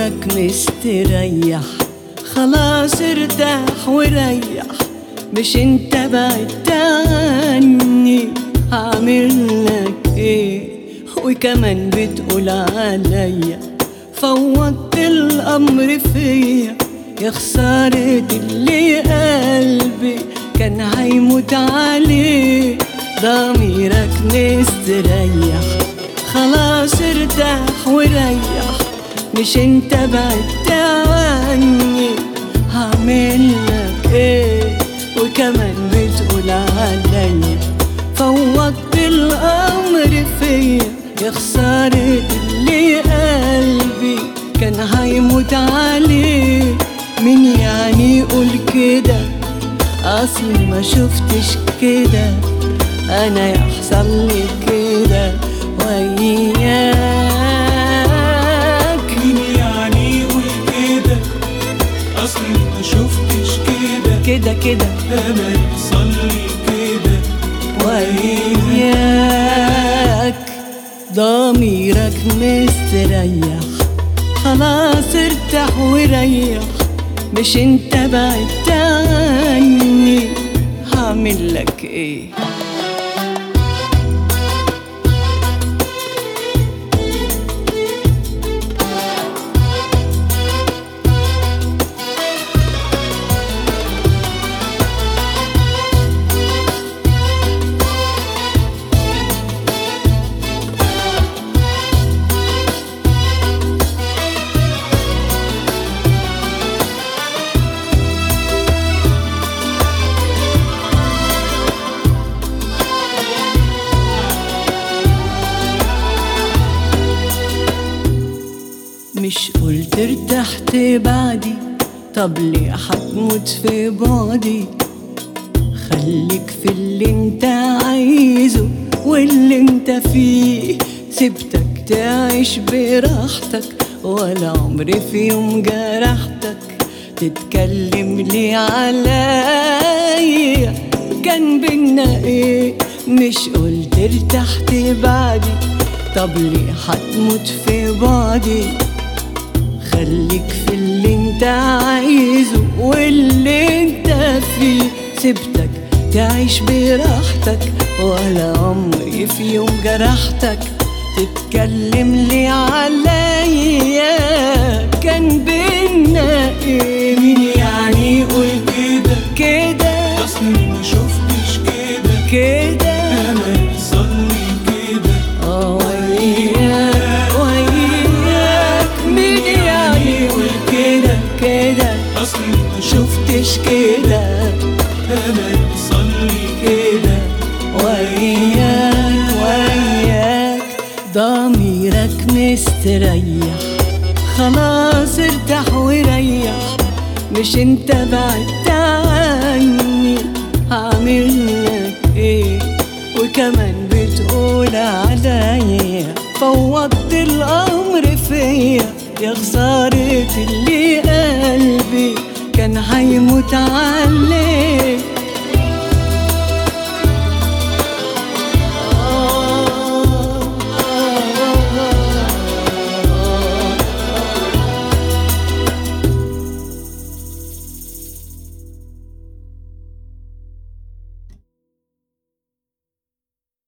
ضميرك مستريح خلاص ارتاح وريح مش انت بعدت عني هعمل لك ايه وكمان بتقول عليا فوضت الامر فيا يا خسارة اللي قلبي كان هيموت عليه ضميرك مستريح خلاص ارتاح وريح مش انت بعدت عني هعمل لك ايه وكمان بتقول عليا فوضت الامر فيا يا خسارة اللي قلبي كان هيموت عليه مين يعني يقول كده اصلي ما شفتش كده انا يحصل لي كده وياك مين يعني يقول كده اصلي ما شفتش كده كده كده انا يحصل لي كده وياك ضميرك مستريح خلاص ارتاح وريح مش انت بعدت عني هعمل لك ايه مش قلت ارتحت بعدي طب ليه هتموت في بعدي خليك في اللي انت عايزه واللي انت فيه سبتك تعيش براحتك ولا عمري في يوم جرحتك تتكلم ليه عليا كان بينا ايه مش قلت ارتحت بعدي طب ليه هتموت في بعدي خليك في اللي انت عايزه واللي انت فيه سبتك تعيش براحتك ولا عمري في يوم جرحتك تتكلم لي عليا كان بينا ايه مين يعني يقول كده كده اصلي ما شفتش كده كده انا يحصل لي كده اه وياك وياك مين يعني يقول كده كده اصلي ما شفتش كده انا يحصل لي كده وياك وياك ضميرك مستريح خلاص ارتاح وريح مش انت بعدت عني هعمل لك ايه وكمان بتقول عليا فوضت الامر فيا يا خسارة اللي قلبي كان هيموت عليك